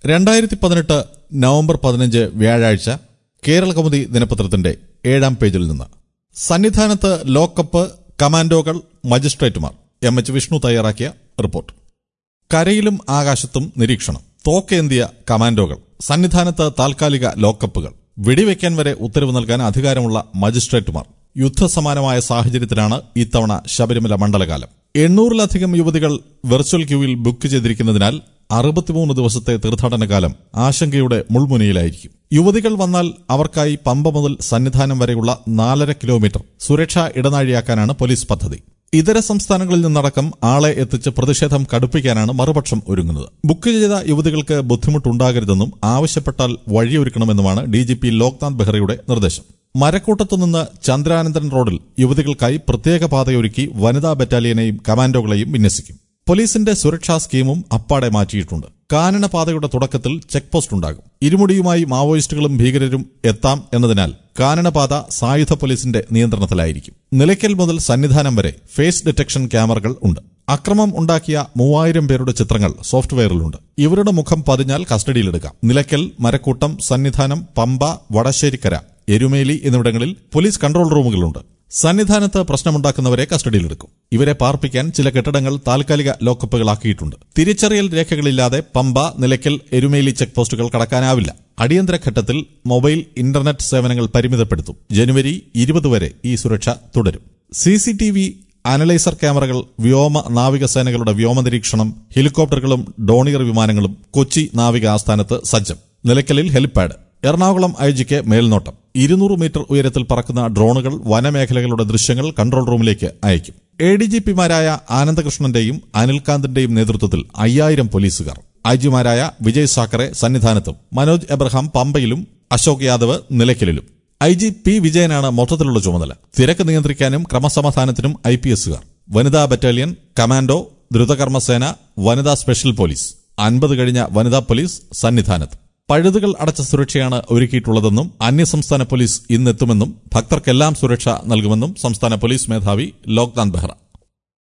രണ്ടായിരത്തി പതിനെട്ട് നവംബർ പതിനഞ്ച് വ്യാഴാഴ്ച കേരള കൗമുദി ദിനപത്രത്തിന്റെ ഏഴാം പേജിൽ നിന്ന് സന്നിധാനത്ത് ലോക്കപ്പ് കമാൻഡോകൾ മജിസ്ട്രേറ്റുമാർ എം എച്ച് വിഷ്ണു തയ്യാറാക്കിയ റിപ്പോർട്ട് കരയിലും ആകാശത്തും നിരീക്ഷണം തോക്കേന്തിയ കമാൻഡോകൾ സന്നിധാനത്ത് താൽക്കാലിക ലോക്കപ്പുകൾ വെടിവെക്കാൻ വരെ ഉത്തരവ് നൽകാൻ അധികാരമുള്ള മജിസ്ട്രേറ്റുമാർ യുദ്ധസമാനമായ സാഹചര്യത്തിലാണ് ഇത്തവണ ശബരിമല മണ്ഡലകാലം എണ്ണൂറിലധികം യുവതികൾ വെർച്വൽ ക്യൂവിൽ ബുക്ക് ചെയ്തിരിക്കുന്നതിനാൽ അറുപത്തിമൂന്ന് ദിവസത്തെ തീർത്ഥാടന കാലം ആശങ്കയുടെ മുൾമുനയിലായിരിക്കും യുവതികൾ വന്നാൽ അവർക്കായി പമ്പ മുതൽ സന്നിധാനം വരെയുള്ള നാലര കിലോമീറ്റർ സുരക്ഷാ ഇടനാഴിയാക്കാനാണ് പോലീസ് പദ്ധതി ഇതര സംസ്ഥാനങ്ങളിൽ നിന്നടക്കം ആളെ എത്തിച്ച് പ്രതിഷേധം കടുപ്പിക്കാനാണ് മറുപക്ഷം ഒരുങ്ങുന്നത് ബുക്ക് ചെയ്ത യുവതികൾക്ക് ബുദ്ധിമുട്ടുണ്ടാകരുതെന്നും ആവശ്യപ്പെട്ടാൽ വഴിയൊരുക്കണമെന്നുമാണ് ഡിജിപി ലോക്നാഥ് ബെഹ്റയുടെ നിർദ്ദേശം മരക്കൂട്ടത്തുനിന്ന് ചന്ദ്രാനന്ദൻ റോഡിൽ യുവതികൾക്കായി പ്രത്യേക പാതയൊരുക്കി വനിതാ ബറ്റാലിയനെയും കമാൻഡോകളെയും വിന്യസിക്കും പോലീസിന്റെ സുരക്ഷാ സ്കീമും അപ്പാടെ മാറ്റിയിട്ടുണ്ട് കാനന പാതയുടെ തുടക്കത്തിൽ ചെക്ക് പോസ്റ്റ് ഉണ്ടാകും ഇരുമുടിയുമായി മാവോയിസ്റ്റുകളും ഭീകരരും എത്താം എന്നതിനാൽ കാനനപാത സായുധ പോലീസിന്റെ നിയന്ത്രണത്തിലായിരിക്കും നിലയ്ക്കൽ മുതൽ സന്നിധാനം വരെ ഫേസ് ഡിറ്റക്ഷൻ ക്യാമറകൾ ഉണ്ട് അക്രമം ഉണ്ടാക്കിയ മൂവായിരം പേരുടെ ചിത്രങ്ങൾ സോഫ്റ്റ്വെയറിലുണ്ട് ഇവരുടെ മുഖം പതിഞ്ഞാൽ കസ്റ്റഡിയിലെടുക്കാം നിലയ്ക്കൽ മരക്കൂട്ടം സന്നിധാനം പമ്പ വടശ്ശേരിക്കര എരുമേലി എന്നിവിടങ്ങളിൽ പോലീസ് കൺട്രോൾ റൂമുകളുണ്ട് സന്നിധാനത്ത് പ്രശ്നമുണ്ടാക്കുന്നവരെ കസ്റ്റഡിയിലെടുക്കും ഇവരെ പാർപ്പിക്കാൻ ചില കെട്ടിടങ്ങൾ താൽക്കാലിക ലോക്കപ്പുകളാക്കിയിട്ടുണ്ട് തിരിച്ചറിയൽ രേഖകളില്ലാതെ പമ്പ നിലയ്ക്കൽ എരുമേലി ചെക്ക് പോസ്റ്റുകൾ കടക്കാനാവില്ല അടിയന്തര ഘട്ടത്തിൽ മൊബൈൽ ഇന്റർനെറ്റ് സേവനങ്ങൾ പരിമിതപ്പെടുത്തും ജനുവരി ഇരുപത് വരെ ഈ സുരക്ഷ തുടരും സിസിടിവി അനലൈസർ ക്യാമറകൾ വ്യോമ നാവികസേനകളുടെ വ്യോമ നിരീക്ഷണം ഹെലികോപ്റ്ററുകളും ഡോണിയർ വിമാനങ്ങളും കൊച്ചി നാവിക ആസ്ഥാനത്ത് സജ്ജം നിലയ്ക്കലിൽ ഹെലിപാഡ് എറണാകുളം ഐജിക്ക് മേൽനോട്ടം ഇരുന്നൂറ് മീറ്റർ ഉയരത്തിൽ പറക്കുന്ന ഡ്രോണുകൾ വനമേഖലകളുടെ ദൃശ്യങ്ങൾ കൺട്രോൾ റൂമിലേക്ക് അയക്കും എ ഡി ജി പിമാരായ ആനന്ദകൃഷ്ണന്റെയും അനിൽകാന്തിന്റെയും നേതൃത്വത്തിൽ അയ്യായിരം പോലീസുകാർ ഐജിമാരായ വിജയ് സാക്കറെ സന്നിധാനത്തും മനോജ് എബ്രഹാം പമ്പയിലും അശോക് യാദവ് നിലയ്ക്കലിലും ഐ ജി പി വിജയനാണ് മൊത്തത്തിലുള്ള ചുമതല തിരക്ക് നിയന്ത്രിക്കാനും ക്രമസമാധാനത്തിനും ഐ പി എസുകാർ വനിതാ ബറ്റാലിയൻ കമാൻഡോ ദ്രുതകർമ്മസേന വനിതാ സ്പെഷ്യൽ പോലീസ് അൻപത് കഴിഞ്ഞ വനിതാ പോലീസ് സന്നിധാനത്ത് പഴുതുകൾ അടച്ച സുരക്ഷയാണ് ഒരുക്കിയിട്ടുള്ളതെന്നും അന്യസംസ്ഥാന പോലീസ് ഇന്നെത്തുമെന്നും ഭക്തർക്കെല്ലാം സുരക്ഷ നൽകുമെന്നും സംസ്ഥാന പോലീസ് മേധാവി ലോക്നാഥ് ബെഹ്റ